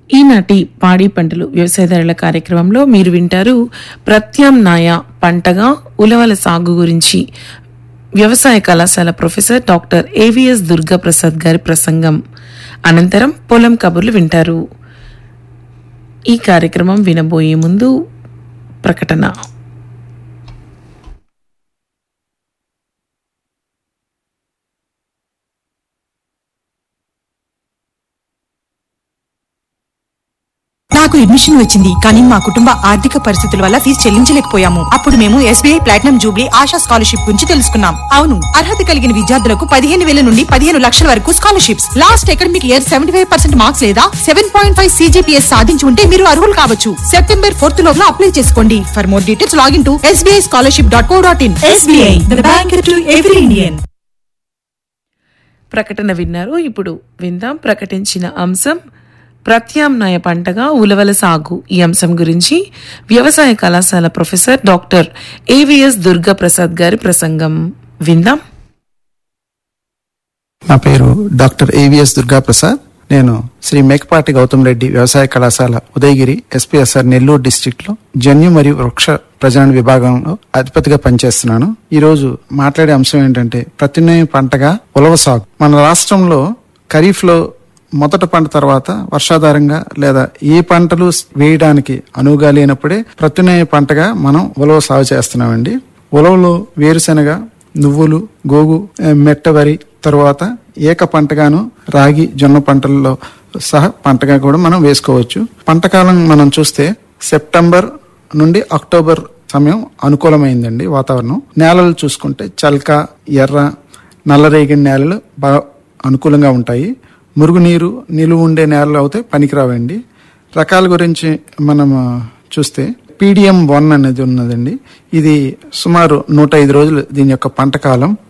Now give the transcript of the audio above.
ఈనాటి పాడి పంటలు వ్యవసాయదారుల కార్యక్రమంలో మీరు వింటారు ప్రత్యామ్నాయ పంటగా ఉలవల సాగు గురించి వ్యవసాయ కళాశాల professor doctor AVS Durga Prasad గారి ప్రసంగం అనంతరం పొలం కబుర్లు వింటారు ఈ కార్యక్రమం వినబోయే ముందు ప్రకటన నాకు అడ్మిషన్ వచ్చింది కానీ మా కుటుంబ ఆర్థిక పరిస్థితుల వల్ల ఫీజు చెల్లించలేకపోయాము అప్పుడు మేము SBI platinum jubilee Asha scholarship గురించి తెలుసుకున్నాం అవును అర్హత కలిగిన విద్యార్థులకు పదిహేను వేల నుండి పదిహేను లక్షల వరకు scholarships last academic year seventy five percent marks లేదా సెవెన్ పాయింట్ ఫైవ్ సీజీపీఎస్ సాధించి ఉంటే మీరు అర్హులు కావచ్చు సెప్టెంబర్ ఫోర్త్ లోపల అప్లై చేసుకోండి for more details login to SBI scholarship dot co dot in SBI bank to every Indian ప్రకటన విన్నారు ఇప్పుడు విందాం ప్రకటించిన అంశం ప్రత్యామ్నాయ పంటగా ఉలవల సాగు ఈ అంశం గురించి వ్యవసాయ కళాశాల professor doctor AVS Durga Prasad గారి ప్రసంగం విందాం నా పేరు డాక్టర్ ఏవిఎస్ దుర్గా ప్రసాద్ నేను శ్రీ మేకపాటి గౌతమ్ రెడ్డి వ్యవసాయ కళాశాల ఉదయగిరి ఎస్పీఎస్ఆర్ నెల్లూరు డిస్టిక్ లో జన్యు మరియు వృక్ష ప్రజాన విభాగంలో అధిపతిగా పనిచేస్తున్నాను ఈ రోజు మాట్లాడే అంశం ఏంటంటే ప్రత్యామ్నాయ పంటగా ఉలవ సాగు మన రాష్ట్రంలో ఖరీఫ్ లో మొదట పంట తర్వాత వర్షాధారంగా లేదా ఏ పంటలు వేయడానికి అనువుగా లేనప్పుడే ప్రత్యామ్నాయ పంటగా మనం ఉలవ సాగు చేస్తున్నామండి ఉలవలో వేరుశెనగ నువ్వులు గోగు ఆ, మెట్ట వరి తరువాత ఏక పంటగాను రాగి జొన్న పంటల్లో సహా పంటగా కూడా మనం వేసుకోవచ్చు పంటకాలం మనం చూస్తే సెప్టెంబర్ నుండి అక్టోబర్ సమయం అనుకూలమైందండి వాతావరణం నేలలు చూసుకుంటే చల్క ఎర్ర నల్లరేగడి నేలలు బాగా అనుకూలంగా ఉంటాయి మురుగునీరు నిలువ ఉండే నేలలు అయితే పనికిరావండి రకాల గురించి మనం ఆ, చూస్తే పీడిఎం వన్ అనేది ఉన్నదండి ఇది సుమారు నూట ఐదు రోజులు దీని యొక్క పంట కాలం